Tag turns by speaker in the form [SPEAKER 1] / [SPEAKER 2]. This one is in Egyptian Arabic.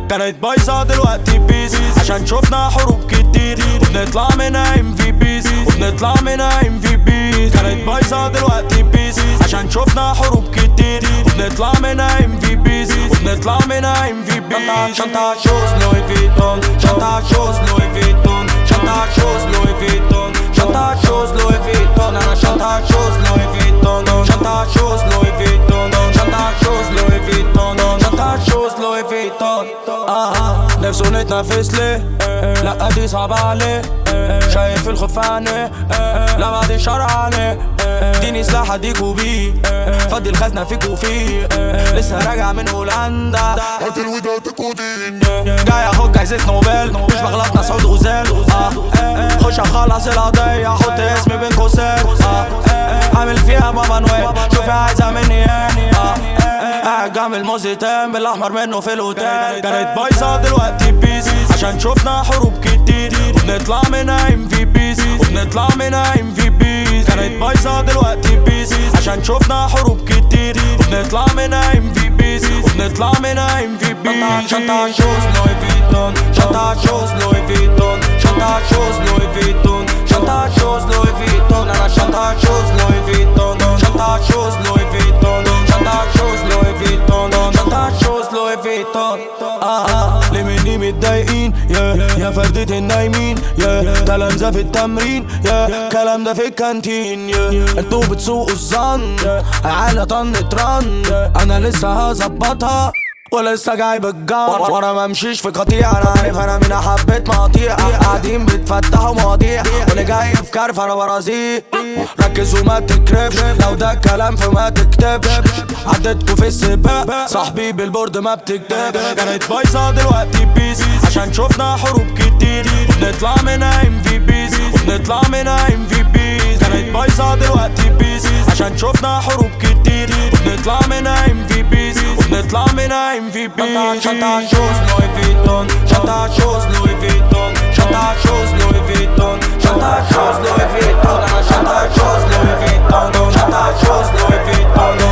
[SPEAKER 1] كانت بايظة دلوقتي بيس عشان شفنا حروب كتير وبنطلع منها ام في بيس وبنطلع منها ام في بيس كانت بايظة دلوقتي بيس عشان شفنا حروب كتير وبنطلع منها ام في بيس وبنطلع منها ام في بيس
[SPEAKER 2] شنطة شوز لوي فيتون شنطة شوز لوي فيتون شنطة شوز لوي فيتون شنطة شوز لوي فيتون أنا شنطة شوز لوي فيتون شنطة شوز لوي فيتون شنطة شوز لوي فيتون شنطة شوز لوي فيتون
[SPEAKER 1] آه نفسه نتنفس ليه لا دي صعبة عليه شايف الخوف عينيه لا بعد الشر عليه اديني سلاح اديكوا بيه فضي الخزنة فيكوا فيه لسه راجع من هولندا
[SPEAKER 3] هات الوداد كودين
[SPEAKER 1] جاي اخد جايزة نوبل مش بغلط ناس عود غزال آه خش اخلص القضية احط اسمي بين قوسين آه عامل فيها بابا نويل شوفي عايزة مني ايه آه قاعد جنب موزتين بالاحمر منه في الاوتيل كانت بايظة دلوقتي بيس عشان شفنا حروب كتير وبنطلع منها ام في بيس وبنطلع منها ام في بيس كانت بايظة دلوقتي بيس عشان شفنا حروب كتير وبنطلع منها ام في بيس وبنطلع منها ام في بيس
[SPEAKER 2] شنطة شوز لوي فيتون شنطة شوز لوي فيتون شنطة شوز لوي فيتون شنطة شوز لوي فيتون أنا شنطة شوز لوي فيتون شنطة شوز لوي فيتون شنطة شوز لوي فيتون شنطة شوز لوي فيتون
[SPEAKER 1] آه ليه مني متضايقين يا يا فردة النايمين يا تلامذة في التمرين يا كلام ده في الكانتين يا انتوا بتسوقوا الظن عالة طن ترن انا لسه هظبطها ولسه جاي بالجو وانا ما امشيش في قطيع انا عارف انا مين حبيت مقاطيع قاعدين بتفتحوا مواضيع واللي جاي في كرف انا برازيق ركز وما تكرفش لو ده كلام فما تكتبش عدتكوا في السباق صاحبي بالبورد ما بتكتبش كانت بايظه دلوقتي بيس عشان شفنا حروب كتير وبنطلع منها ام في بيس وبنطلع منها ام في بيس كانت بايظه دلوقتي بيس عشان شفنا حروب كتير وبنطلع منها ام في بيس وبنطلع منها ام في بيس
[SPEAKER 2] شنطة شوز لوي فيتون شنطة شوز لوي فيتون شنطة شوز لوي فيتون شنطة شوز لوي فيتون أنا شنطة شوز لوي فيتون شنطة شوز لوي فيتون